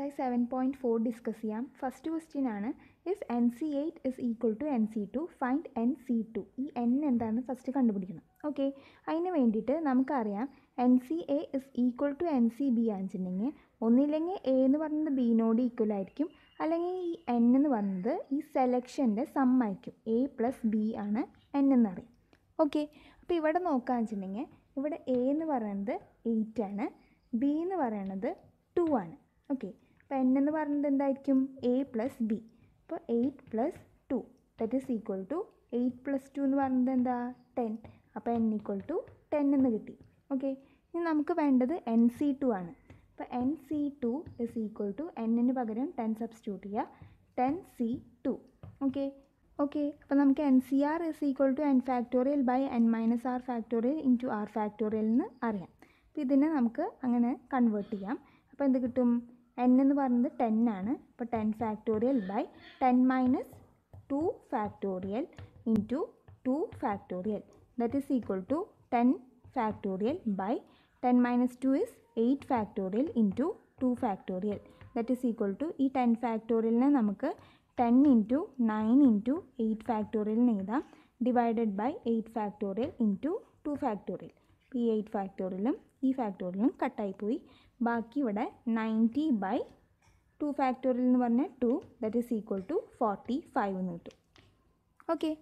exercise seven point four discuss ചെയ്യാം first question ആണ് if n C eight is equal to n C two find n C two ഈ n എന്താണെന്ന് first കണ്ടുപിടിക്കണം okay അതിന് വേണ്ടിയിട്ട് നമുക്കറിയാം n C a is equal to n C b ആണെന്നുണ്ടെങ്കിൽ ഒന്നില്ലെങ്കിൽ എ എന്ന് പറയുന്നത് ബിനോട് ഈക്വൽ ആയിരിക്കും അല്ലെങ്കിൽ ഈ എൻ എന്ന് പറയുന്നത് ഈ സെലക്ഷൻ്റെ സം ആയിരിക്കും എ പ്ലസ് ബി ആണ് എൻ എന്നറിയാം ഓക്കെ അപ്പോൾ ഇവിടെ നോക്കുകയെന്ന് വെച്ചിട്ടുണ്ടെങ്കിൽ ഇവിടെ എ എന്ന് പറയുന്നത് എയ്റ്റ് ആണ് ബി എന്ന് പറയുന്നത് ടു ആണ് ഓക്കെ അപ്പോൾ എൻ എന്ന് പറയുന്നത് എന്തായിരിക്കും എ പ്ലസ് ബി അപ്പോൾ eight plus two that is equal to eight plus two എന്ന് പറയുന്നത് എന്താ ടെൻ അപ്പോൾ എൻ ഈക്വൽ ടു ടെൻ എന്ന് കിട്ടി ഓക്കെ ഇനി നമുക്ക് വേണ്ടത് എൻ സി ടു ആണ് അപ്പോൾ n C two is equal to എന്നിന് പകരം ടെൻ സബ്സ്റ്റിറ്റ്യൂട്ട് ചെയ്യുക ten C two okay okay അപ്പോൾ നമുക്ക് n C r is equal to n factorial by n minus r factorial into r factorial എന്ന് അറിയാം അപ്പോൾ ഇതിനെ നമുക്ക് അങ്ങനെ കൺവേർട്ട് ചെയ്യാം അപ്പോൾ എന്ത് കിട്ടും എൻ എന്ന് പറയുന്നത് ടെൻ ആണ് അപ്പോൾ ten factorial by ten minus two factorial into two factorial that is equal to ten factorial by ten minus two is eight factorial into two factorial that is equal to ഈ ten ഫാക്ടോറിയലിനെ നമുക്ക് ten into nine into eight factorial എന്ന് എഴുതാം divided by eight factorial into two factorial ഈ eight ഫാക്ടോറിയലും ഈ ഫാക്ടോറിയലും കട്ടായി പോയി ബാക്കി ഇവിടെ നയൻറ്റി ബൈ ടു ഫാക്ടോറിയൽ എന്ന് പറഞ്ഞാൽ two that is equal to forty five എന്ന് കിട്ടും ഓക്കെ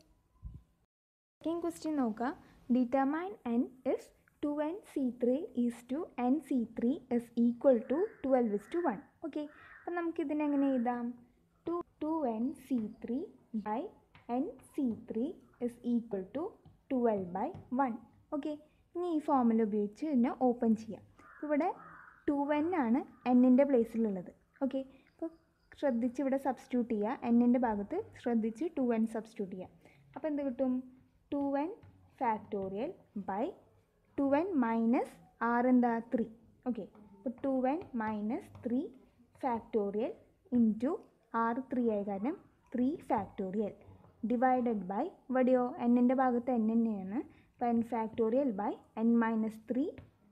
സെക്കൻഡ് ക്വസ്റ്റ്യൻ നോക്കുക determine n if two n C three is to n C three is equal to twelve is to one okay അപ്പം നമുക്കിതിനെ എങ്ങനെ എഴുതാം two two n C three by n C three is equal to twelve by one okay ഇനി ഈ formula ഉപയോഗിച്ച് ഇതിനെ open ചെയ്യാം ഇവിടെ ടു എൻ ആണ് എന്നിൻ്റെ പ്ലേസിലുള്ളത് ഓക്കെ അപ്പോൾ ശ്രദ്ധിച്ച് ഇവിടെ സബ്സ്റ്റിറ്റ്യൂട്ട് ചെയ്യുക എന്നിൻ്റെ ഭാഗത്ത് ശ്രദ്ധിച്ച് ടു എൻ സബ്സ്റ്റിറ്റ്യൂട്ട് ചെയ്യുക അപ്പോൾ എന്ത് കിട്ടും two n factorial by two n minus r എന്താ ത്രീ ഓക്കെ അപ്പോൾ two n minus three factorial into r three ആയ കാരണം ത്രീ ഫാക്ടോറിയൽ ഡിവൈഡഡ് ബൈ ഇവിടെയോ എന്നിൻ്റെ ഭാഗത്ത് എൻ തന്നെയാണ് അപ്പോൾ n factorial by n minus three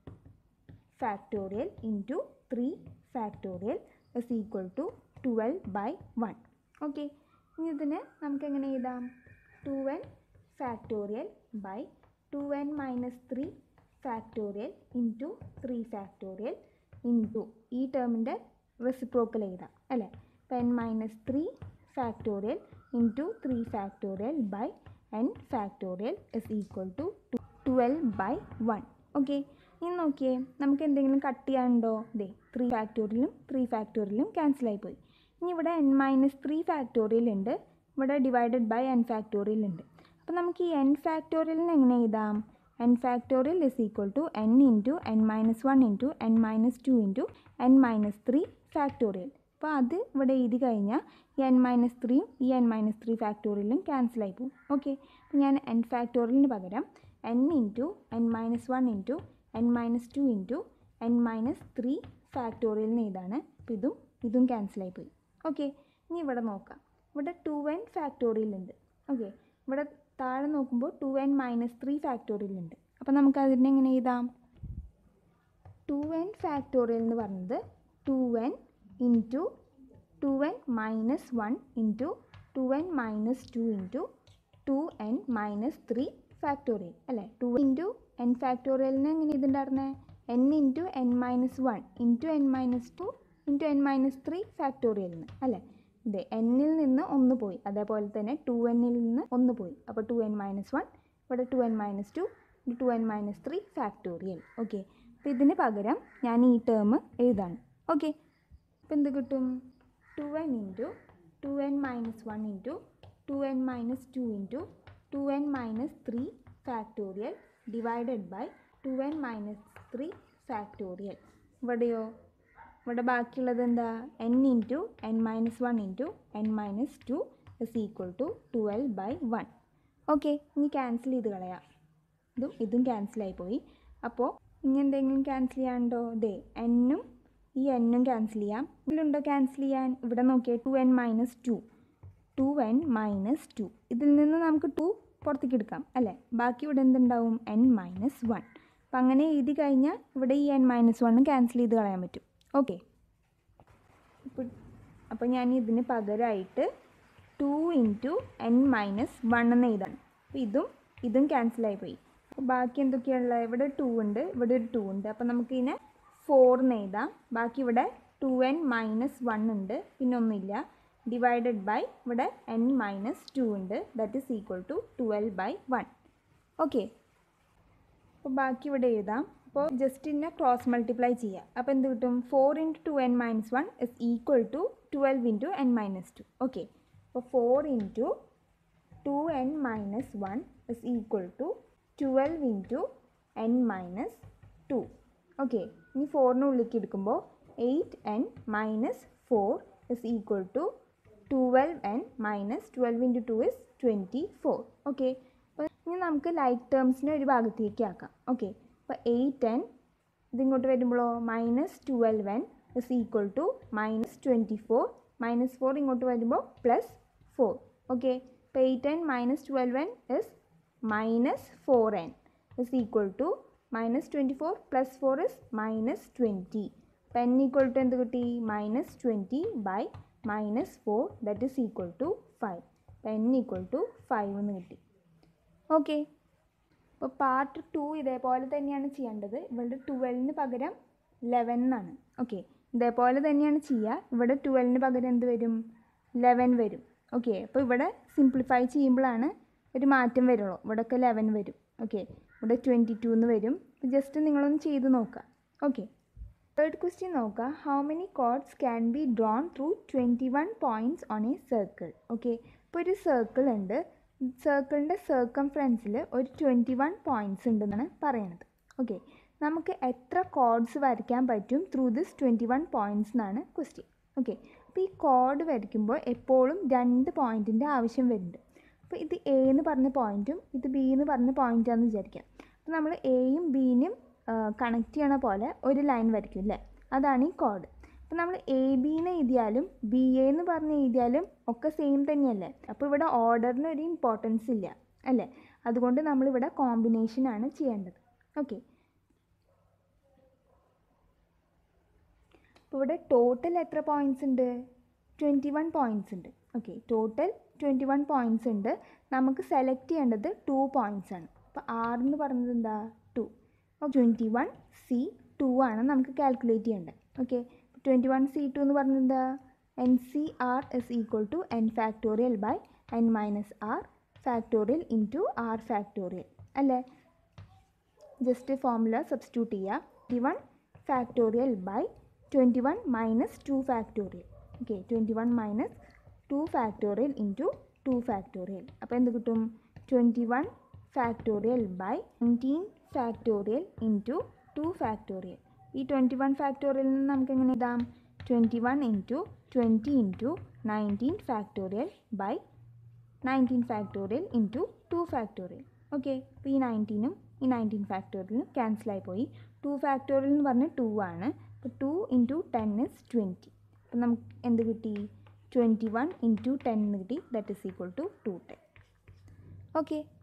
factorial into three factorial is equal to twelve by one okay ഇനി ഇതിന് നമുക്ക് എങ്ങനെ എഴുതാം two n factorial by two n minus three factorial into three factorial into ഈ ടേമിൻ്റെ reciprocal എഴുതാം അല്ലേ അപ്പോൾ n minus three factorial into three factorial by n factorial is equal to twelve by one okay ഇനി നോക്കിയേ നമുക്ക് എന്തെങ്കിലും cut ചെയ്യാനുണ്ടോ ദേ ത്രീ ഫാക്ടോറിയലും ത്രീ ഫാക്ടോറിയലും ക്യാൻസലായി പോയി ഇനി ഇവിടെ എൻ മൈനസ് ത്രീ ഫാക്ടോറിയൽ ഉണ്ട് ഇവിടെ ഡിവൈഡഡ് ബൈ എൻ ഫാക്ടോറിയൽ ഉണ്ട് അപ്പോൾ നമുക്ക് ഈ എൻ ഫാക്ടോറിയലിന് എങ്ങനെ എഴുതാം n factorial is equal to n into n minus one into n minus two into n minus three factorial അപ്പോൾ അത് ഇവിടെ എഴുതി കഴിഞ്ഞാൽ ഈ എൻ മൈനസ് ത്രീയും ഈ എൻ മൈനസ് ത്രീ ഫാക്ടോറിയലും ക്യാൻസലായി പോകും ഓക്കെ അപ്പോൾ ഞാൻ എൻ ഫാക്ടോറിയലിന് പകരം n into n minus one into n minus two into n minus three ഫാക്ടോറിയലിന് ഇതാണ് അപ്പോൾ ഇതും ഇതും ക്യാൻസലായി പോയി ഓക്കെ ഇനി ഇവിടെ നോക്കാം ഇവിടെ ടു എൻ ഫാക്ടോറിയൽ ഉണ്ട് ഓക്കെ ഇവിടെ താഴെ നോക്കുമ്പോൾ two n minus three factorial ഉണ്ട് അപ്പോൾ നമുക്ക് അതിനെ എങ്ങനെ എഴുതാം ടു എൻ ഫാക്ടോറിയൽ എന്ന് പറയുന്നത് two n into two n minus one into two n minus two into two n minus three factorial അല്ലേ ടു ഇൻറ്റു എൻ ഫാക്ടോറിയലിന് എങ്ങനെ ഇതുണ്ടായിരുന്നത് n into n minus one into n minus two into n minus three ഫാക്ടോറിയലിന് അല്ലേ ഇതെ എന്നിൽ നിന്ന് ഒന്ന് പോയി അതേപോലെ തന്നെ ടു എന്നിൽ നിന്ന് ഒന്ന് പോയി അപ്പോൾ ടു എൻ മൈനസ് വൺ ഇവിടെ two n minus two two n minus three factorial okay അപ്പോൾ ഇതിന് പകരം ഞാൻ ഈ ടേം എഴുതാണ് ഓക്കെ അപ്പോൾ എന്ത് കിട്ടും two n into two n minus one into two n minus two into two n minus three factorial divided by two n minus three factorial ഇവിടെയോ ഇവിടെ ബാക്കിയുള്ളത് എന്താ n into n minus one into n minus two is equal to twelve by one okay ഇനി cancel ചെയ്ത് കളയാം ഇതും ഇതും ക്യാൻസലായി പോയി അപ്പോൾ ഇനി എന്തെങ്കിലും ക്യാൻസൽ ചെയ്യാനുണ്ടോ ദേ എന്നും ഈ എന്നും ക്യാൻസൽ ചെയ്യാം ഇതിലുണ്ടോ ക്യാൻസൽ ചെയ്യാൻ ഇവിടെ നോക്കിയേ two n minus two two n minus two ഇതിൽ നിന്ന് നമുക്ക് ടു പുറത്തേക്ക് എടുക്കാം അല്ലേ ബാക്കി ഇവിടെ എന്തുണ്ടാവും എൻ മൈനസ് വൺ അപ്പം അങ്ങനെ എഴുതി കഴിഞ്ഞാൽ ഇവിടെ ഈ എൻ മൈനസ് വണ്ണും ക്യാൻസൽ ചെയ്ത് കളയാൻ പറ്റും ഓക്കെ അപ്പോൾ ഞാൻ ഇതിന് പകരമായിട്ട് two into n minus one എന്ന് എഴുതാണ് അപ്പോൾ ഇതും ഇതും ക്യാൻസലായി പോയി അപ്പോൾ ബാക്കി എന്തൊക്കെയാണുള്ളത് ഇവിടെ ടു ഉണ്ട് ഇവിടെ ഒരു ടു ഉണ്ട് അപ്പോൾ നമുക്ക് ഇതിനെ ഫോർ എന്ന് എഴുതാം ബാക്കി ഇവിടെ ടു എൻ മൈനസ് വൺ ഉണ്ട് പിന്നെ ഒന്നുമില്ല ഡിവൈഡഡ് ബൈ ഇവിടെ എൻ മൈനസ് ടു ഉണ്ട് that is equal to twelve by one okay അപ്പോൾ ബാക്കി ഇവിടെ എഴുതാം അപ്പോൾ ജസ്റ്റ് ഇന്നെ ക്രോസ് മൾട്ടിപ്ലൈ ചെയ്യുക അപ്പോൾ എന്ത് കിട്ടും four into two n minus one is equal to twelve into n minus two okay അപ്പോൾ four into two n minus one is equal to twelve into n minus two okay ഇനി ഫോറിന് ഉള്ളിലേക്ക് എടുക്കുമ്പോൾ eight n minus four is equal to twelve n minus twelve into two is twenty four okay അപ്പോൾ ഇനി നമുക്ക് like ടേംസിനെ ഒരു ഭാഗത്തേക്ക് ആക്കാം ഓക്കെ അപ്പോൾ എയ്റ്റ് എൻ ഇതിങ്ങോട്ട് വരുമ്പോഴോ minus twelve n is equal to minus twenty four minus four ഇങ്ങോട്ട് വരുമ്പോൾ പ്ലസ് ഫോർ ഓക്കെ അപ്പോൾ eight n minus twelve n is minus four n is equal to minus twenty four plus four is minus twenty അപ്പോൾ n equal to എന്ത് കിട്ടി minus twenty by minus four that is equal to five അപ്പോൾ n equal to five എന്ന് കിട്ടി okay അപ്പോൾ part two ഇതേപോലെ തന്നെയാണ് ചെയ്യേണ്ടത് ഇവിടെ ട്വൽവിന് പകരം ലെവൻ എന്നാണ് ഓക്കെ ഇതേപോലെ തന്നെയാണ് ചെയ്യുക ഇവിടെ ട്വൽവിന് പകരം എന്ത് വരും ലെവൻ വരും ഓക്കെ അപ്പോൾ ഇവിടെ സിംപ്ലിഫൈ ചെയ്യുമ്പോഴാണ് ഒരു മാറ്റം വരുള്ളൂ ഇവിടെയൊക്കെ ലെവൻ വരും ഓക്കെ ഇവിടെ ട്വൻറ്റി ടു എന്ന് വരും ജസ്റ്റ് നിങ്ങളൊന്ന് ചെയ്ത് നോക്കുക ഓക്കെ തേർഡ് ക്വസ്റ്റ്യൻ നോക്കുക how many chords can be drawn through twenty one points on a circle okay ഇപ്പോൾ ഒരു സർക്കിൾ ഉണ്ട് സർക്കിളിൻ്റെ സർക്കംഫറൻസിൽ ഒരു ട്വൻറ്റി വൺ പോയിൻറ്റ്സ് ഉണ്ടെന്നാണ് പറയണത് ഓക്കെ നമുക്ക് എത്ര കോഡ്സ് വരയ്ക്കാൻ പറ്റും through this twenty one points എന്നാണ് ക്വസ്റ്റ്യൻ ഓക്കെ അപ്പോൾ ഈ കോഡ് വരയ്ക്കുമ്പോൾ എപ്പോഴും രണ്ട് പോയിൻറ്റിൻ്റെ ആവശ്യം വരുന്നുണ്ട് അപ്പോൾ ഇത് എ എന്ന് പറഞ്ഞ പോയിൻറ്റും ഇത് ബി എന്ന് പറഞ്ഞ പോയിൻറ്റാണെന്ന് വിചാരിക്കാം അപ്പോൾ നമ്മൾ എയും ബിനും കണക്ട് ചെയ്യണ പോലെ ഒരു ലൈൻ വരയ്ക്കും അല്ലേ അതാണ് ഈ കോഡ് അപ്പോൾ നമ്മൾ എ ബിന്ന് എഴുതിയാലും ബി എ എന്ന് പറഞ്ഞ് എഴുതിയാലും ഒക്കെ സെയിം തന്നെയല്ലേ അപ്പോൾ ഇവിടെ ഓർഡറിന് ഒരു ഇമ്പോർട്ടൻസ് ഇല്ല അല്ലേ അതുകൊണ്ട് നമ്മളിവിടെ കോമ്പിനേഷനാണ് ചെയ്യേണ്ടത് ഓക്കെ അപ്പോൾ ഇവിടെ ടോട്ടൽ എത്ര പോയിൻറ്റ്സ് ഉണ്ട് ട്വൻറ്റി വൺ പോയിൻറ്റ്സ് ഉണ്ട് okay total twenty one points ഉണ്ട് നമുക്ക് സെലക്ട് ചെയ്യേണ്ടത് ടു പോയിൻറ്റ്സ് ആണ് അപ്പോൾ ആർ എന്ന് പറയുന്നത് എന്താ ടു അപ്പോൾ ട്വൻറ്റി വൺ സി ടു ആണ് നമുക്ക് കാൽക്കുലേറ്റ് ചെയ്യേണ്ടത് okay twenty one C two എന്ന് പറഞ്ഞത് എന്താ n C r is equal to n factorial by n minus r factorial into r factorial അല്ലേ ജസ്റ്റ് ഫോർമുല സബ്സ്റ്റിറ്റ്യൂട്ട് ചെയ്യുക twenty one factorial by twenty one minus two factorial okay twenty one minus two factorial into two factorial അപ്പോൾ എന്ത് കിട്ടും twenty one factorial by nineteen factorial into two factorial ഈ twenty one factorial നിന്ന് നമുക്ക് എങ്ങനെ എഴുതാം twenty one into twenty into nineteen factorial by nineteen factorial into two factorial okay അപ്പോൾ ഈ നയൻറ്റീനും ഈ നയൻറ്റീൻ ഫാക്ടോറിയലും ക്യാൻസലായി പോയി ടു ഫാക്ടോറിയൽ എന്ന് പറഞ്ഞാൽ ടു ആണ് അപ്പോൾ two into ten is twenty അപ്പോൾ നമുക്ക് എന്ത് കിട്ടി ട്വൻറ്റി വൺ ഇൻറ്റു ടെൻ എന്ന് കിട്ടി that is equal to two ten okay